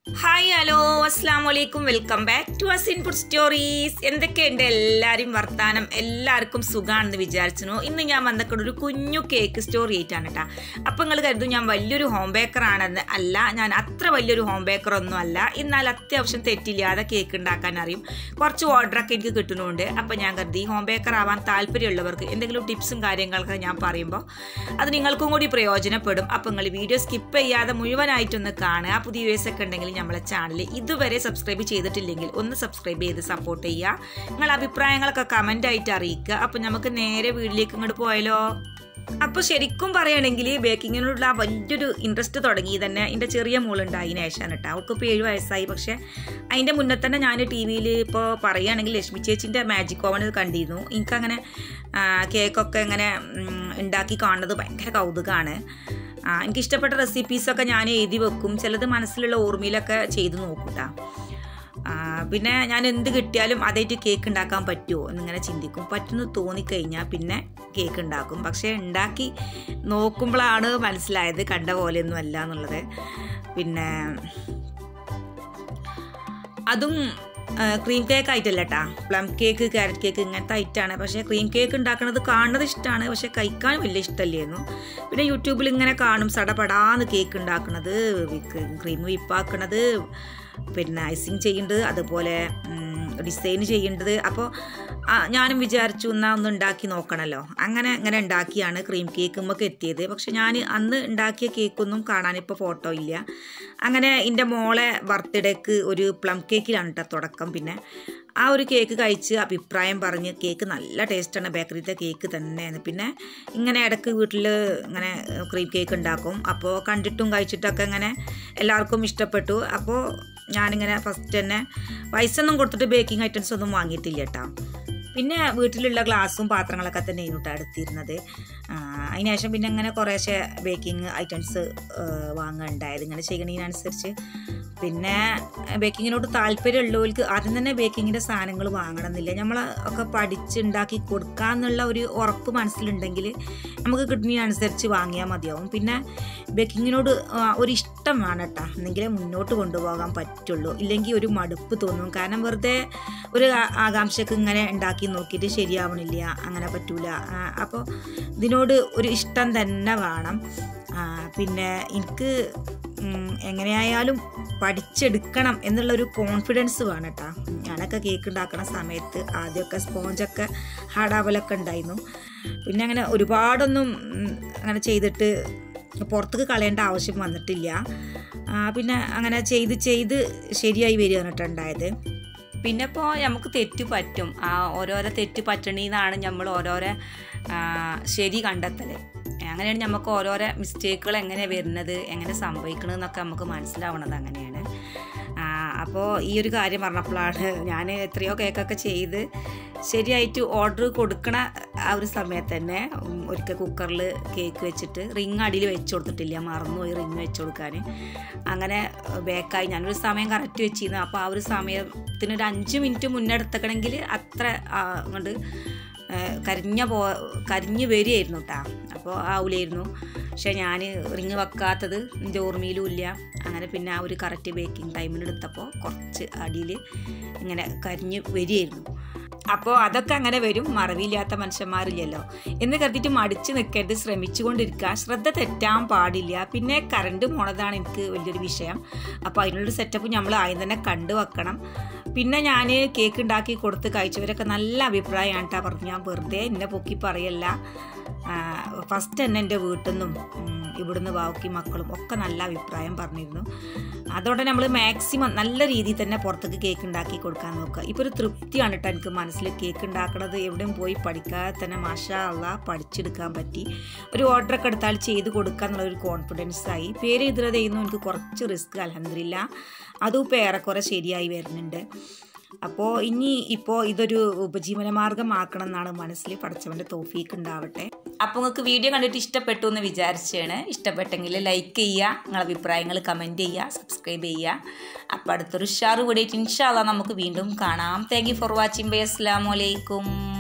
hi hello അസ്സാം വലൈക്കും welcome back to us input stories എന്തൊക്കെയുണ്ട് എല്ലാവരും വർത്താനം എല്ലാവർക്കും സുഖമാണെന്ന് വിചാരിച്ചു ഇന്ന് ഞാൻ വന്നക്കൊണ്ട് ഒരു കുഞ്ഞു കേക്ക് സ്റ്റോറി ആയിട്ടാണ് കേട്ടോ അപ്പം നിങ്ങൾ കരുതും ഞാൻ വലിയൊരു ഹോം ബേക്കറാണെന്ന് അല്ല ഞാൻ അത്ര വലിയൊരു ഹോം ബേക്കറൊന്നും അല്ല എന്നാൽ അത്യാവശ്യം തെറ്റില്ലാതെ കേക്ക് ഉണ്ടാക്കാൻ അറിയും കുറച്ച് ഓർഡറൊക്കെ എനിക്ക് കിട്ടുന്നുണ്ട് അപ്പം ഞാൻ കരുതി ഹോം ബേക്കർ ആവാൻ താല്പര്യമുള്ളവർക്ക് എന്തെങ്കിലും ടിപ്സും കാര്യങ്ങളൊക്കെ ഞാൻ പറയുമ്പോൾ അത് നിങ്ങൾക്കും കൂടി പ്രയോജനപ്പെടും അപ്പം നിങ്ങൾ വീഡിയോ സ്കിപ്പ് ചെയ്യാതെ മുഴുവനായിട്ടൊന്ന് കാണുക പുതിയ വ്യൂസ് ഒക്കെ ഉണ്ടെങ്കിൽ നമ്മളെ ചാനൽ ഇതുവരെ സബ്സ്ക്രൈബ് ചെയ്തിട്ടില്ലെങ്കിൽ ഒന്ന് സബ്സ്ക്രൈബ് ചെയ്ത് സപ്പോർട്ട് ചെയ്യുക നിങ്ങൾ അഭിപ്രായങ്ങളൊക്കെ കമൻ്റ് ആയിട്ട് അറിയിക്കുക അപ്പം നമുക്ക് നേരെ വീട്ടിലേക്ക് ഇങ്ങോട്ട് പോയാലോ അപ്പോൾ ശരിക്കും പറയുകയാണെങ്കിൽ ബേക്കിങ്ങിനുള്ള വലിയൊരു ഇൻട്രസ്റ്റ് തുടങ്ങി തന്നെ എൻ്റെ ചെറിയ മോളുണ്ടായിന് ശേഷമാണ് കേട്ടോ അവൾക്ക് ഇപ്പോൾ ഏഴ് വയസ്സായി പക്ഷേ അതിൻ്റെ മുന്നേ തന്നെ ഞാൻ ടി വിയിൽ ഇപ്പോൾ പറയുകയാണെങ്കിൽ ലക്ഷ്മി ചേച്ചിൻ്റെ മാജിക് ഓവൻ കണ്ടിരുന്നു എനിക്കങ്ങനെ ആ, കേക്കൊക്കെ ഇങ്ങനെ ഉം, ഉണ്ടാക്കി കാണുന്നത് ഭയങ്കര കൗതുകമാണ് ആ, എനിക്കിഷ്ടപ്പെട്ട റെസിപ്പീസൊക്കെ ഞാൻ എഴുതി വെക്കും ചിലത് മനസ്സിലുള്ള ഓർമ്മയിലൊക്കെ ചെയ്ത് നോക്കൂട്ടാ ആ, പിന്നെ ഞാൻ എന്ത് കിട്ടിയാലും അതായിട്ട് കേക്ക് ഉണ്ടാക്കാൻ പറ്റുമോ എന്നിങ്ങനെ ചിന്തിക്കും പറ്റുന്നു തോന്നിക്കഴിഞ്ഞാൽ പിന്നെ കേക്ക് ഉണ്ടാക്കും പക്ഷേ ഉണ്ടാക്കി നോക്കുമ്പോഴാണ് മനസ്സിലായത് കണ്ട പോലെയൊന്നും അല്ല എന്നുള്ളത് പിന്നെ അതും ക്രീം കേക്ക് ആയിട്ടല്ല കേട്ടാ പ്ലം കേക്ക് ക്യാരറ്റ് കേക്ക് ഇങ്ങനത്തെ ഐറ്റാണ് പക്ഷേ ക്രീം കേക്ക് ഉണ്ടാക്കുന്നത് കാണുന്നത് ഇഷ്ടമാണ് പക്ഷേ കഴിക്കാൻ വലിയ ഇഷ്ടമല്ലായിരുന്നു പിന്നെ യൂട്യൂബിൽ ഇങ്ങനെ കാണും സടപടാന്ന് കേക്ക് ഉണ്ടാക്കുന്നത് ക്രീം വിപ്പാക്കണത് പിന്നെ ഐസിങ് ചെയ്യേണ്ടത് അതുപോലെ ഡിസൈൻ ചെയ്യേണ്ടത് അപ്പോൾ ഞാനും വിചാരിച്ചു എന്നാൽ ഒന്ന് ഉണ്ടാക്കി നോക്കണമല്ലോ അങ്ങനെ അങ്ങനെ ഉണ്ടാക്കിയാണ് ക്രീം കേക്കുമ്മൊക്കെ എത്തിയത് പക്ഷെ ഞാൻ അന്ന് ഉണ്ടാക്കിയ കേക്കൊന്നും കാണാനിപ്പോൾ ഫോട്ടോ ഇല്ല അങ്ങനെ എൻ്റെ മോളെ ബർത്ത്ഡേക്ക് ഒരു പ്ലം കേക്കിലാണ് കേട്ടോ തുടക്കം പിന്നെ ആ ഒരു കേക്ക് കഴിച്ച് അഭിപ്രായം പറഞ്ഞ് കേക്ക് നല്ല ടേസ്റ്റാണ് ബേക്കറിത്തെ കേക്ക് തന്നെയാണ് പിന്നെ ഇങ്ങനെ ഇടയ്ക്ക് വീട്ടിൽ ഇങ്ങനെ ക്രീം കേക്ക് ഉണ്ടാക്കും അപ്പോൾ കണ്ടിട്ടും കഴിച്ചിട്ടൊക്കെ ഇങ്ങനെ എല്ലാവർക്കും ഇഷ്ടപ്പെട്ടു അപ്പോൾ ഞാനിങ്ങനെ ഫസ്റ്റ് തന്നെ പൈസ ഒന്നും കൊടുത്തിട്ട് ബേക്കിംഗ് ഐറ്റംസ് ഒന്നും വാങ്ങിയിട്ടില്ല കേട്ടോ പിന്നെ വീട്ടിലുള്ള ഗ്ലാസും പാത്രങ്ങളൊക്കെ തന്നെ കേട്ടോ എടുത്തിരുന്നത് അതിനുശേഷം പിന്നെ അങ്ങനെ കുറേശ്ശെ ബേക്കിംഗ് ഐറ്റംസ് വാങ്ങുകയുണ്ടായത് ഇങ്ങനെ ചെയ്യണതിനനുസരിച്ച് പിന്നെ ബേക്കിങ്ങിനോട് താല്പര്യമുള്ളവർക്ക് ആദ്യം തന്നെ ബേക്കിങ്ങിൻ്റെ സാധനങ്ങൾ വാങ്ങണമെന്നില്ല നമ്മൾ ഒക്കെ പഠിച്ചുണ്ടാക്കി കൊടുക്കാന്നുള്ള ഒരു ഉറപ്പ് മനസ്സിലുണ്ടെങ്കിൽ നമുക്ക് കിട്ടുന്നതിനനുസരിച്ച് വാങ്ങിയാൽ മതിയാവും പിന്നെ ബേക്കിങ്ങിനോട് ആ, ഒരു ഇഷ്ടം വേണം കേട്ടോ എന്നെങ്കിലേ മുന്നോട്ട് കൊണ്ടുപോകാൻ പറ്റുള്ളൂ ഇല്ലെങ്കിൽ ഒരു മടുപ്പ് തോന്നും കാരണം വെറുതെ ഒരു ആ- ആകാംക്ഷക്ക് ഇങ്ങനെ ഉണ്ടാക്കി നോക്കിയിട്ട് ശരിയാവണില്ല അങ്ങനെ പറ്റൂല അപ്പോൾ ഇതിനോട് ഒരു ഇഷ്ടം തന്നെ വേണം ആ, പിന്നെ എനിക്ക് ഉം, എങ്ങനെയായാലും പഠിച്ചെടുക്കണം എന്നുള്ളൊരു കോൺഫിഡൻസ് വേണം കേട്ടോ ഞാനൊക്കെ കേക്ക് ഉണ്ടാക്കണ സമയത്ത് ആദ്യമൊക്കെ സ്പോഞ്ചൊക്കെ ഹാർഡാവലൊക്കെ ഉണ്ടായിരുന്നു പിന്നെ അങ്ങനെ ഒരുപാടൊന്നും ഉം, അങ്ങനെ ചെയ്തിട്ട് പുറത്തേക്ക് കളയേണ്ട ആവശ്യം വന്നിട്ടില്ല ആ, പിന്നെ അങ്ങനെ ചെയ്ത് ചെയ്ത് ശരിയായി വരികയാണ് കേട്ടോ ഉണ്ടായത് പിന്നെ ഇപ്പോൾ നമുക്ക് തെറ്റ് പറ്റും ആ ഓരോരോ തെറ്റ് പറ്റണീന്നാണ് നമ്മൾ ഓരോരോ ആ, ശരി കണ്ടെത്തൽ അങ്ങനെയാണ് നമുക്ക് ഓരോരോ മിസ്റ്റേക്കുകൾ എങ്ങനെ വരുന്നത് എങ്ങനെ സംഭവിക്കണമെന്നൊക്കെ നമുക്ക് മനസ്സിലാവണത് അങ്ങനെയാണ് അപ്പോൾ ഈ ഒരു കാര്യം പറഞ്ഞപ്പോഴാണ് ഞാൻ എത്രയോ കേക്കൊക്കെ ചെയ്ത് ശരിയായിട്ട് ഓർഡർ കൊടുക്കണ ആ ഒരു സമയത്ത് തന്നെ ഉം, ഒരിക്കൽ കുക്കറിൽ കേക്ക് വെച്ചിട്ട് റിങ് അടിയിൽ വെച്ച് കൊടുത്തിട്ടില്ല മറന്നുപോയി റിങ് വെച്ച് കൊടുക്കാൻ അങ്ങനെ ബേക്കായി ഞാനൊരു സമയം കറക്റ്റ് വെച്ചിരുന്നു അപ്പോൾ ആ ഒരു സമയത്തിന് ഒരു അഞ്ച് മിനിറ്റ് മുന്നേ എടുത്തക്കണമെങ്കിൽ അത്ര അങ്ങോട്ട് കരിഞ്ഞ പോ കരിഞ്ഞ് വരികയായിരുന്നു കേട്ടോ അപ്പോൾ ആവൂലായിരുന്നു പക്ഷേ ഞാൻ റിങ് വെക്കാത്തത് എൻ്റെ ഓർമ്മയിലും ഇല്ല അങ്ങനെ പിന്നെ ആ ഒരു കറക്റ്റ് ബേക്കിംഗ് ടൈമിന് എടുത്തപ്പോൾ കുറച്ച് അടിയിൽ ഇങ്ങനെ കരിഞ്ഞ് വരികയായിരുന്നു അപ്പോൾ അതൊക്കെ അങ്ങനെ വരും മറവിയില്ലാത്ത മനുഷ്യന്മാരില്ലല്ലോ എന്ന് കരുതിയിട്ട് മടിച്ച് നിൽക്കരുത് ശ്രമിച്ചുകൊണ്ടിരിക്കുക ശ്രദ്ധ തെറ്റാൻ പാടില്ല പിന്നെ കറണ്ട് പോണതാണ് എനിക്ക് വലിയൊരു വിഷയം അപ്പോൾ അതിനുള്ളൊരു സെറ്റപ്പ് നമ്മൾ ആദ്യം തന്നെ കണ്ടു വെക്കണം പിന്നെ ഞാൻ കേക്ക് ഉണ്ടാക്കി കൊടുത്ത് കഴിച്ചവരൊക്കെ നല്ല അഭിപ്രായമാണ് കേട്ടോ പറഞ്ഞു ഞാൻ വെറുതെ എന്നെ പൊക്കി പറയല്ല ഫസ്റ്റ് തന്നെ എൻ്റെ വീട്ടിൽ നിന്നും ഉം, ഇവിടുന്ന് ബാക്കി മക്കളും ഒക്കെ നല്ല അഭിപ്രായം പറഞ്ഞിരുന്നു അതോടെ നമ്മൾ മാക്സിമം നല്ല രീതിയിൽ തന്നെ പുറത്തേക്ക് കേക്ക് ഉണ്ടാക്കി കൊടുക്കാൻ നോക്കുക ഇപ്പോൾ ഒരു തൃപ്തിയാണ് കേട്ടോ എനിക്ക് മനസ്സിൽ കേക്ക് ഉണ്ടാക്കണത് എവിടെയും പോയി പഠിക്കാതെ തന്നെ മാഷാ അള്ളാ പഠിച്ചെടുക്കാൻ പറ്റി ഒരു ഓർഡറൊക്കെ എടുത്താൽ ചെയ്ത് കൊടുക്കുക എന്നുള്ള ഒരു കോൺഫിഡൻസ് ആയി പേര് എതിരെ ചെയ്യുന്നു എനിക്ക് കുറച്ച് റിസ്ക് അലഹമില്ല അതും ഇപ്പോൾ ഏറെക്കുറെ ശരിയായി വരുന്നുണ്ട് അപ്പോൾ ഇനി ഇപ്പോൾ ഇതൊരു ഉപജീവന മാർഗമാക്കണം എന്നാണ് മനസ്സിൽ പഠിച്ചവൻ്റെ തോഫീക്ക് ഉണ്ടാവട്ടെ അപ്പോൾ നിങ്ങൾക്ക് വീഡിയോ കണ്ടിട്ട് ഇഷ്ടപ്പെട്ടു എന്ന് വിചാരിച്ചാണ് ഇഷ്ടപ്പെട്ടെങ്കിൽ ലൈക്ക് ചെയ്യുക നിങ്ങളുടെ അഭിപ്രായങ്ങൾ കമൻറ്റ് ചെയ്യുക സബ്സ്ക്രൈബ് ചെയ്യുക അപ്പോൾ അടുത്തൊരു ഷാറ് വീഡിയോ ഇൻഷാല്ല നമുക്ക് വീണ്ടും കാണാം thank you for watching bye അസ്സാം വലൈക്കും